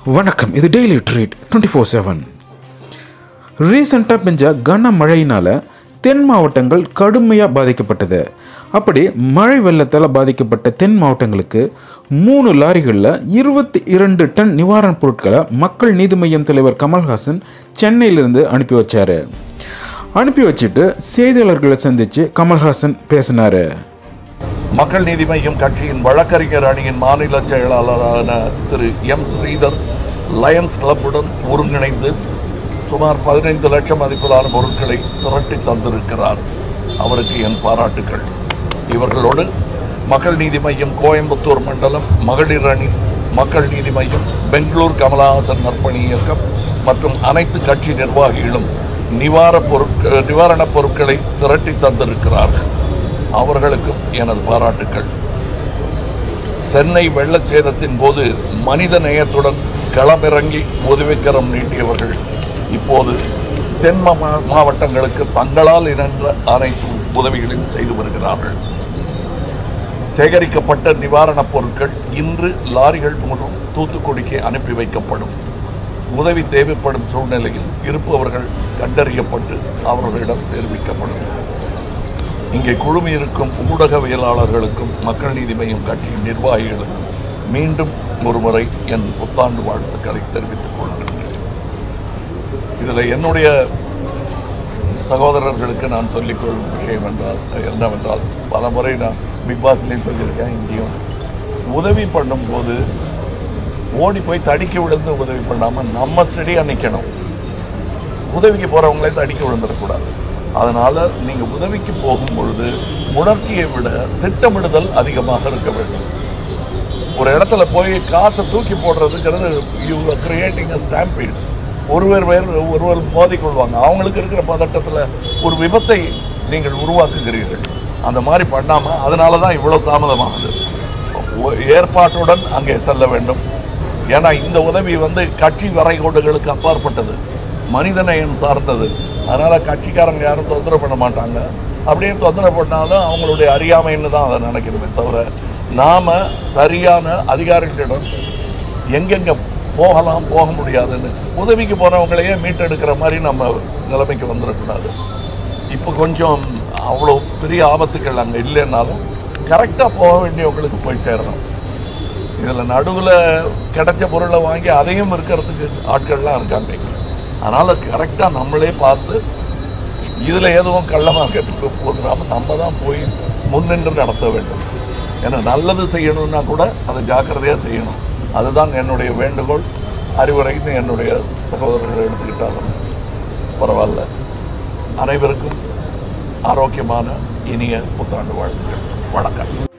வணக்கம் இது daily treat twenty four seven ரீசெண்டாக பெஞ்ச கனமழையினால் தென் மாவட்டங்கள் கடுமையாக பாதிக்கப்பட்டது அப்படி மழை வெள்ளத்தால் பாதிக்கப்பட்ட தென் மாவட்டங்களுக்கு மூணு லாரிகளில் இருபத்தி இரண்டு டன் நிவாரணப் பொருட்களை மக்கள் நீதி மய்யம் தலைவர் கமல்ஹாசன் சென்னையிலிருந்து அனுப்பி வச்சார் அனுப்பி வச்சுட்டு செய்தியாளர்களை சந்தித்து கமல்ஹாசன் பேசினார் மக்கள் நீதி மய்யம் கட்சியின் வழக்கறிஞர் அணியின் மாநில செயலாளரான திரு எம் ஸ்ரீதர் லயன்ஸ் கிளப்புடன் ஒருங்கிணைந்து சுமார் பதினைந்து லட்சம் மதிப்பிலான பொருட்களை திரட்டி தந்திருக்கிறார் அவருக்கு என் பாராட்டுகள் இவர்களோடு மக்கள் நீதி மய்யம் கோயம்புத்தூர் மண்டலம் மகளிர் அணி மக்கள் நீதி மய்யம் பெங்களூர் கமலஹாசன் நற்பணி இயக்கம் மற்றும் அனைத்து கட்சி நிர்வாகிகளும் நிவார பொருட்கள் நிவாரணப் பொருட்களை திரட்டி தந்திருக்கிறார்கள் அவர்களுக்கும் எனது பாராட்டுக்கள் சென்னை வெள்ளச்சேதத்தின் போது மனித நேயத்துடன் களமிறங்கி உதவிக்கரம் நீட்டியவர்கள் இப்போது தென் மா- மாவட்டங்களுக்கு தங்களால் இணைந்த அனைத்து உதவிகளையும் செய்து வருகிறார்கள் சேகரிக்கப்பட்ட நிவாரணப் பொருட்கள் இன்று லாரிகள் மூலம் தூத்துக்குடிக்கு அனுப்பி வைக்கப்படும் உதவி தேவைப்படும் சூழ்நிலையில் இருப்பவர்கள் கண்டறியப்பட்டு அவர்களிடம் தெரிவிக்கப்படும் இங்கே குழுமி இருக்கும் ஊடகவியலாளர்களுக்கும் மக்கள் நீதி மய்யம் கட்சியின் நிர்வாகிகளுக்கும் மீண்டும் ஒருமுறை என் புத்தாண்டு வாழ்த்துக்களை தெரிவித்துக் கொள்கின்றேன் இதில் என்னுடைய சகோதரர்களுக்கு நான் சொல்லிக்கொள்ளும் விஷயம் என்றால் என்னவென்றால் பல முறை நான் பிக் பாஸ்லேயும் சொல்லியிருக்கேன் இங்கேயும் உதவி பண்ணும்போது ஓடி போய் தடிக்கி விழுந்து உதவி பண்ணாமல் நம்ம ஸ்டடியாக நிற்கணும் உதவிக்கு போகிறவங்களே தடிக்க விழுந்துடக்கூடாது அதனால் நீங்கள் உதவிக்கு போகும் பொழுது உணர்ச்சியை விட திட்டமிடுதல் அதிகமாக இருக்க வேண்டும் ஒரு இடத்துல போய் காசை தூக்கி போடுறதுங்கிறது யூ கிரியேட்டிங் அ ஸ்டாம்பீட் ஒருவர் வேறு ஒருவர் மோதிக்கொள்வாங்க அவங்களுக்கு இருக்கிற பதட்டத்தில் ஒரு விபத்தை நீங்கள் உருவாக்குகிறீர்கள் அந்த மாதிரி பண்ணாமல் அதனால தான் இவ்வளோ தாமதமாகுது ஒ- ஏற்பாட்டுடன் அங்கே செல்ல வேண்டும் ஏன்னா இந்த உதவி வந்து கட்சி வரைகோடுகளுக்கு அப்பாற்பட்டது மனிதநேயம் சார்ந்தது அதனால் கட்சிக்காரங்க யாரும் தொந்தரவு பண்ண மாட்டாங்க அப்படியே தொந்தரவு பண்ணாலும் அவங்களுடைய அறியாமைன்னு தான் அதை நினைக்கிறோமே தவிர நாம் சரியான அதிகாரிகளிடம் எங்கெங்கே போகலாம் போக முடியாதுன்னு உதவிக்கு போனவங்களையே மீட்டெடுக்கிற மாதிரி நம்ம நிலைமைக்கு வந்துடக்கூடாது இப்போ கொஞ்சம் அவ்வளோ பெரிய ஆபத்துக்கள் அங்கே இல்லைன்னாலும் கரெக்டாக போக வேண்டியவங்களுக்கு போய் சேரணும் இதில் நடுவில் கிடைச்ச பொருளை வாங்கி அதையும் இருக்கிறதுக்கு ஆட்கள்லாம் இருக்காங்க இங்க. அதனால் கரெக்டாக நம்மளே பார்த்து இதில் எதுவும் கள்ள மார்க்கெட்டுக்கு போதுனாம நம்ம தான் போய் முன்னின்று நடத்த வேண்டும் ஏன்னா நல்லது செய்யணும்னா கூட அதை ஜாக்கிரதையாக செய்யணும் அதுதான் என்னுடைய வேண்டுகோள் அறிவுரைன்னு என்னுடைய சகோதரர்கள் எடுத்துக்கிட்டாலும் பரவாயில்ல அனைவருக்கும் ஆரோக்கியமான இனிய புத்தாண்டு வாழ்த்துக்கள் வணக்கம்